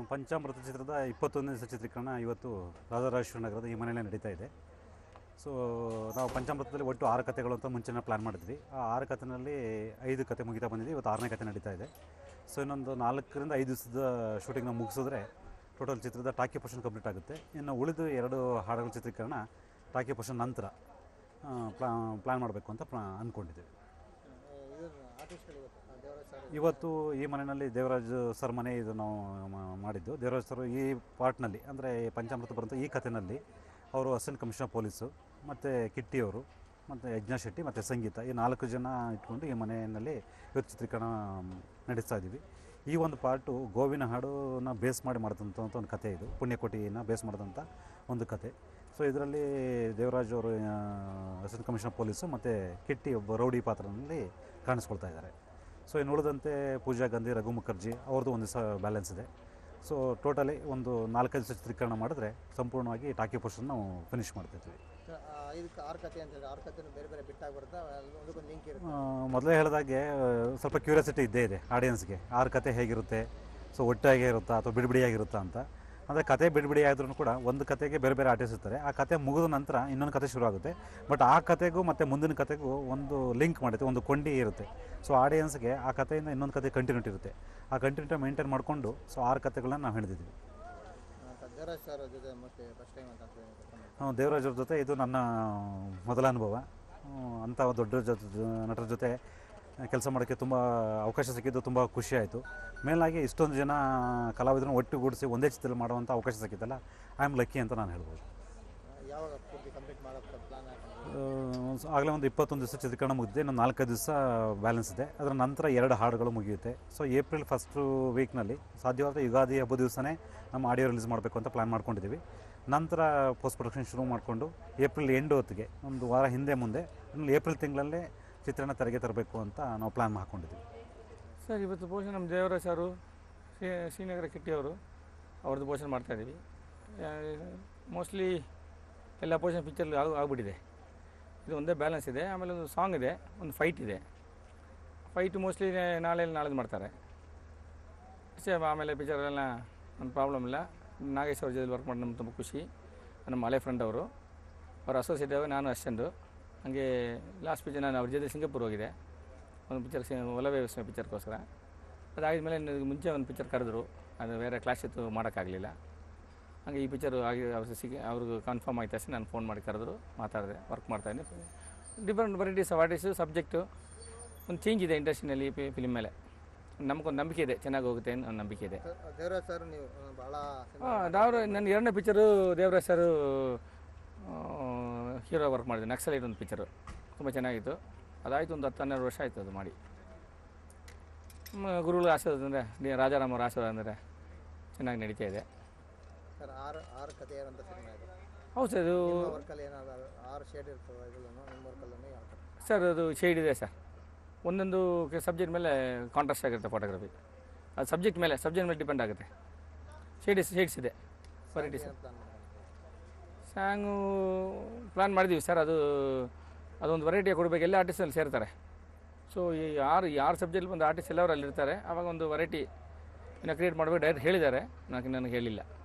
ಪಂಚಾಮೃತ ಚಿತ್ರದ ಇಪ್ಪತ್ತೊಂದನೇ ದಿವಸ ಚಿತ್ರೀಕರಣ ಇವತ್ತು ರಾಜರಾಜೇಶ್ವರ ನಗರದ ಈ ಮನೆಯಲ್ಲೇ ನಡೀತಾ ಇದೆ ಸೊ ನಾವು ಪಂಚಾಮೃತದಲ್ಲಿ ಒಟ್ಟು ಆರು ಕಥೆಗಳು ಅಂತ ಮುಂಚೆನೇ ಪ್ಲ್ಯಾನ್ ಮಾಡಿದ್ವಿ ಆ ಆರು ಕಥೆನಲ್ಲಿ ಐದು ಕತೆ ಮುಗಿತಾ ಬಂದಿದೆ ಇವತ್ತು ಆರನೇ ಕತೆ ನಡೀತಾ ಇದೆ ಸೊ ಇನ್ನೊಂದು ನಾಲ್ಕರಿಂದ ಐದು ದಿವಸದ ಶೂಟಿಂಗ್ ನಾವು ಮುಗಿಸಿದ್ರೆ ಟೋಟಲ್ ಚಿತ್ರದ ಟಾಕಿ ಪೋರ್ಷನ್ ಕಂಪ್ಲೀಟ್ ಆಗುತ್ತೆ ಇನ್ನು ಉಳಿದು ಎರಡು ಹಾಡುಗಳ ಚಿತ್ರೀಕರಣ ಟಾಕಿ ಪೋರ್ಷನ್ ನಂತರ ಪ್ಲಾ ಪ್ಲ್ಯಾನ್ ಮಾಡಬೇಕು ಅಂತ ಪ್ಲಾ ಅಂದ್ಕೊಂಡಿದ್ದೀವಿ ಇವತ್ತು ಈ ಮನೆಯಲ್ಲಿ ದೇವರಾಜ್ ಸರ್ ಮನೆ ಇದು ನಾವು ಮಾ- ಮಾಡಿದ್ದು ದೇವರಾಜ್ ಸರ್ ಈ ಪಾರ್ಟ್ನಲ್ಲಿ ಅಂದರೆ ಪಂಚಾಮೃತ ಬರುವಂಥ ಈ ಕಥೆನಲ್ಲಿ ಅವರು ಅಸಿಸ್ಟೆಂಟ್ ಕಮಿಷನರ್ ಪೊಲೀಸು ಮತ್ತು ಕಿಟ್ಟಿಯವರು ಮತ್ತು ಯಜ್ಞ ಶೆಟ್ಟಿ ಮತ್ತು ಸಂಗೀತ ಈ ನಾಲ್ಕು ಜನ ಇಟ್ಕೊಂಡು ಈ ಮನೆಯಲ್ಲಿ ಇವತ್ತು ಚಿತ್ರೀಕರಣ ನಡೆಸ್ತಾ ಇದ್ದೀವಿ ಈ ಒಂದು ಪಾರ್ಟು ಗೋವಿನ ಹಾಡನ್ನ ಬೇಸ್ ಮಾಡಿ ಮಾಡಿದಂಥ ಒಂದು ಕತೆ ಇದು ಪುಣ್ಯಕೋಟಿನ ಬೇಸ್ ಮಾಡಿದಂಥ ಒಂದು ಕತೆ ಸೊ ಇದರಲ್ಲಿ ದೇವರಾಜ್ ಅವರು ಅಸಿಸ್ಟೆಂಟ್ ಕಮಿಷನರ್ ಪೊಲೀಸು ಮತ್ತು ಕಿಟ್ಟಿ ಒಬ್ಬ ರೌಡಿ ಪಾತ್ರದಲ್ಲಿ ಕಾಣಿಸ್ಕೊಳ್ತಾ ಇದ್ದಾರೆ ಸೊ ಇನ್ನು ಉಳಿದಂತೆ ಪೂಜಾ ಗಾಂಧಿ ರಘು ಮುಖರ್ಜಿ ಅವ್ರದ್ದು ಒಂದು ದಿವಸ ಬ್ಯಾಲೆನ್ಸ್ ಇದೆ ಸೊ ಟೋಟಲಿ ಒಂದು ನಾಲ್ಕೈದು ದಿವಸ ಚಿತ್ರೀಕರಣ ಮಾಡಿದ್ರೆ ಸಂಪೂರ್ಣವಾಗಿ ಟಾಕಿ ಪೋರ್ಷನ್ ನಾವು ಫಿನಿಶ್ ಮಾಡ್ತಿದ್ವಿ ಇದಕ್ಕೆ ಆರು ಕತೆ ಅಂತ ಹೇಳಿ ಆರು ಕತೆನೂ ಬೇರೆ ಬೇರೆ ಬಿಟ್ಟಾಗಿ ಬರುತ್ತಾ ಒಂದಕ್ಕೊಂದು ಲಿಂಕ್ ಇರುತ್ತೆ ಮೊದಲೇ ಹೇಳಿದಾಗೆ ಆ, ಸ್ವಲ್ಪ ಕ್ಯೂರಿಯಾಸಿಟಿ ಇದ್ದೇ ಇದೆ ಆಡಿಯನ್ಸ್ಗೆ ಆರು ಕತೆ ಹೇಗಿರುತ್ತೆ ಸೊ ಒಟ್ಟಾಗೆ ಇರುತ್ತಾ ಅಥವಾ ಬಿಡಿಬಿಡಿಯಾಗಿರುತ್ತಾ ಅಂತ ಅಂದರೆ ಕತೆ ಬಿಡಿಬಿಡಿ ಆದ್ರೂ ಕೂಡ ಒಂದು ಕತೆಗೆ ಬೇರೆ ಬೇರೆ ಆರ್ಟಿಸ್ಟ್ ಇರ್ತಾರೆ ಆ ಕತೆ ಮುಗಿದ ನಂತರ ಇನ್ನೊಂದು ಕತೆ ಶುರು ಆಗುತ್ತೆ ಬಟ್ ಆ ಕತೆಗೂ ಮತ್ತು ಮುಂದಿನ ಕತೆಗೂ ಒಂದು ಲಿಂಕ್ ಮಾಡುತ್ತೆ ಒಂದು ಕೊಂಡಿ ಇರುತ್ತೆ ಸೊ ಆಡಿಯನ್ಸ್ಗೆ ಆ ಕಥೆಯಿಂದ ಇನ್ನೊಂದು ಕತೆ ಕಂಟಿನ್ಯೂಟಿ ಇರುತ್ತೆ ಆ ಕಂಟಿನ್ಯೂಟಿ ಮೇಂಟೈನ್ ಮಾಡಿಕೊಂಡು ಸೊ ಆರು ಕತೆಗಳನ್ನ ನಾವು ಹಿಡಿದಿದ್ವಿ ಅಂತ ದೇವರಾಜ್ ಸರ್ ಜೊತೆ ಮತ್ತೆ ಫಸ್ಟ್ ಟೈಮ್ ಅಂತ ಅನ್ಕೊಂಡಿದ್ದೀನಿ. ಹ್ಮ್, ದೇವರಾಜ್ ಅವ್ರ ಜೊತೆ ಇದು ನನ್ನ ಮೊದಲ ಅನುಭವ ಹ್ಮ್, ಅಂಥ ದೊಡ್ಡ ಜೊತೆ ನಟರ ಜೊತೆ ಕೆಲಸ ಮಾಡೋಕ್ಕೆ ತುಂಬ ಅವಕಾಶ ಸಿಕ್ಕಿದ್ದು ತುಂಬ ಖುಷಿ ಆಯಿತು ಮೇಲಾಗಿ ಇಷ್ಟೊಂದು ಜನ ಕಲಾವಿದರನ್ನ ಒಟ್ಟುಗೂಡಿಸಿ ಒಂದೇ ಚಿತ್ರದಲ್ಲಿ ಮಾಡುವಂಥ ಅವಕಾಶ ಸಿಕ್ಕಿತ್ತಲ್ಲ ಐ ಆಮ್ ಲಕ್ಕಿ ಅಂತ ನಾನು ಹೇಳ್ಬೋದು ಯಾವಾಗ ಪೂರ್ತಿ ಕಂಪ್ಲೀಟ್ ಮಾಡೋಕ್ಕೆ ಪ್ಲಾನ್ ಹಾಕೊಂಡು ಆಗಲೇ ಒಂದು ಇಪ್ಪತ್ತೊಂದು ದಿವಸ ಚಿತ್ರೀಕರಣ ಮುಗಿದಿದೆ ಇನ್ನು ನಾಲ್ಕೈದು ದಿವಸ ಬ್ಯಾಲೆನ್ಸ್ ಇದೆ ಅದರ ನಂತರ ಎರಡು ಹಾಡುಗಳು ಮುಗಿಯುತ್ತೆ ಸೊ ಏಪ್ರಿಲ್ ಫಸ್ಟು ವೀಕ್ನಲ್ಲಿ ಸಾಧ್ಯವಾದರೆ ಯುಗಾದಿ ಹಬ್ಬದ ದಿವಸನೇ ನಮ್ಮ ಆಡಿಯೋ ರಿಲೀಸ್ ಮಾಡಬೇಕು ಅಂತ ಪ್ಲ್ಯಾನ್ ಮಾಡ್ಕೊಂಡಿದ್ದೀವಿ ನಂತರ ಪೋಸ್ಟ್ ಪ್ರೊಡಕ್ಷನ್ ಶುರು ಮಾಡಿಕೊಂಡು ಏಪ್ರಿಲ್ ಎಂಡ್ ಹೊತ್ತಿಗೆ ಒಂದು ವಾರ ಹಿಂದೆ ಮುಂದೆ ಇನ್ನು ಏಪ್ರಿಲ್ ತಿಂಗಳಲ್ಲೇ ಚಿತ್ರಣ ತೆರೆಗೆ ತರಬೇಕು ಅಂತ ನಾವು ಪ್ಲ್ಯಾನ್ ಹಾಕ್ಕೊಂಡಿದ್ದೀವಿ ಸರ್ ಇವತ್ತು ಬಹುಶಃ ನಮ್ಮ ದೇವರಾಜ್ ಸಾರು ಶ್ರೀ ಶ್ರೀನಗರ ಕಿಟ್ಟಿಯವರು ಅವ್ರದ್ದು ಪೋಷನ್ ಮಾಡ್ತಾಯಿದ್ದೀವಿ ಮೋಸ್ಟ್ಲಿ ಎಲ್ಲ ಪೋಷನ್ ಪಿಕ್ಚರ್ ಆಗ ಆಗ್ಬಿಟ್ಟಿದೆ ಇದು ಒಂದೇ ಬ್ಯಾಲೆನ್ಸ್ ಇದೆ ಆಮೇಲೆ ಒಂದು ಸಾಂಗ್ ಇದೆ ಒಂದು ಫೈಟ್ ಇದೆ ಫೈಟ್ ಮೋಸ್ಟ್ಲಿ ನಾಳೆ ನಾಳೆದು ಮಾಡ್ತಾರೆ ಅಷ್ಟೇ ಆಮೇಲೆ ಪಿಕ್ಚರೆಲ್ಲ ಒಂದು ಪ್ರಾಬ್ಲಮ್ ಇಲ್ಲ ನಾಗೇಶ್ ಅವ್ರ ಜೊತೆ ವರ್ಕ್ ಮಾಡಿ ನಮ್ಗೆ ತುಂಬ ಖುಷಿ ನಮ್ಮ ಹಳೆ ಫ್ರೆಂಡ್ ಅವರು ಅವ್ರ ಅಸೋಸಿಯೇಟ್ ಆಗಿ ನಾನು ಅಷ್ಟೊಂದು ಹಾಗೆ ಲಾಸ್ಟ್ ಪಿಕ್ಚರ್ ನಾನು ಅವ್ರ ಜೊತೆ ಸಿಂಗಾಪುರ್ ಹೋಗಿದೆ ಒಂದು ಪಿಕ್ಚರ್ ಒಲವೇ ಪಿಕ್ಚರ್ಗೋಸ್ಕರ ಅದಾದಮೇಲೆ ಮುಂಚೆ ಒಂದು ಪಿಕ್ಚರ್ ಕರೆದ್ರು ಅದು ಬೇರೆ ಕ್ಲಾಸ್ ಇತ್ತು ಮಾಡೋಕ್ಕಾಗಲಿಲ್ಲ ಹಾಗೆ ಈ ಪಿಕ್ಚರು ಆಗಿ ಅವ್ರು ಸಿಗಿ ಅವ್ರಿಗೆ ಕನ್ಫರ್ಮ್ ಆಯ್ತು ತಕ್ಷಣ ನಾನು ಫೋನ್ ಮಾಡಿ ಕರೆದ್ರು ಮಾತಾಡಿದೆ ವರ್ಕ್ ಮಾಡ್ತಾಯಿದ್ದೀನಿ different varieties of artist subject ಒಂದು ಚೇಂಜ್ ಇದೆ ಇಂಡಸ್ಟ್ರಿನಲ್ಲಿ ಫಿಲಿಮ್ ಮೇಲೆ ನಮಗೊಂದು ನಂಬಿಕೆ ಇದೆ ಚೆನ್ನಾಗಿ ಹೋಗುತ್ತೆ ಅನ್ನೋ ನಂಬಿಕೆ ಇದೆ ದೇವರಾಜ್ ಸರ್ ನೀವು ಆ, ಬಹಳ ನಾವು ನನ್ನ ಎರಡನೇ picture Devaraj sir hero work ಮಾಡಿದೆ ನಕ್ಸಲೈಟ್ ಒಂದು ಪಿಕ್ಚರು ತುಂಬ ಚೆನ್ನಾಗಿತ್ತು ಅದಾಯಿತು ಒಂದು ಹತ್ತು ಹನ್ನೆರಡು ವರ್ಷ ಆಯಿತು ಅದು ಮಾಡಿ ಮ, ಗುರುಗಳ ಆಶೀರ್ವಾದ ಅಂದರೆ ರಾಜಾರಾಮ್ ಅವರ ಆಶೀರ್ವಾದ ಅಂದರೆ ಚೆನ್ನಾಗಿ ನಡೀತಾ ಇದೆ ಸರ್ ಆರು ಆರು ಕತೆ ಏನಂತ ಸಿನಿಮಾ ಇದೆ ಹೌದು ಸರ್ ಇದು ನಿಮ್ಮ ವರ್ಕಲ್ಲಿ ಏನಾದ್ರು ಆರು ಶೇಡ್ ಇರ್ತದೆ ಇದನ್ನು ನಿಮ್ಮ ವರ್ಕಲ್ಲೂ ಯಾವ ಥರ ಸರ್ ಅದು ಶೇಡ್ ಇದೆ ಸರ್ ಒಂದೊಂದು ಸಬ್ಜೆಕ್ಟ್ ಮೇಲೆ ಕಾಂಟ್ರಾಸ್ಟ್ ಆಗಿರುತ್ತೆ ಫೋಟೋಗ್ರಫಿ ಅದು ಸಬ್ಜೆಕ್ಟ್ ಮೇಲೆ ಸಬ್ಜೆಕ್ಟ್ ಮೇಲೆ ಡಿಪೆಂಡ್ ಆಗುತ್ತೆ ಶೇಡಿಸ್ ಶೇಡ್ಸ್ ಇದೆ ವೆರೈಟೀಸ್ ಏನು ಪ್ಲಾನ್ ಸಾಂಗು ಪ್ಲ್ಯಾನ್ ಮಾಡಿದ್ದೀವಿ ಸರ್ ಅದು ಅದೊಂದು ವೆರೈಟಿ ಕೊಡಬೇಕು ಎಲ್ಲ ಆರ್ಟಿಸ್ಟಲ್ಲಿ ಸೇರ್ತಾರೆ ಸೊ ಈ ಆರು ಈ ಆರು ಸಬ್ಜೆಕ್ಟ್ ಬಂದು ಆರ್ಟಿಸ್ಟ್ ಎಲ್ಲರೂ ಅಲ್ಲಿ ಇರ್ತಾರೆ ಆವಾಗ ಒಂದು ವೆರೈಟಿ ಇನ್ನು ಕ್ರಿಯೇಟ್ ಮಾಡಬೇಕು ಡೈರೆಕ್ಟ್ ಹೇಳಿದ್ದಾರೆ ನನಗೆ ನನಗೆ ಹೇಳಿಲ್ಲ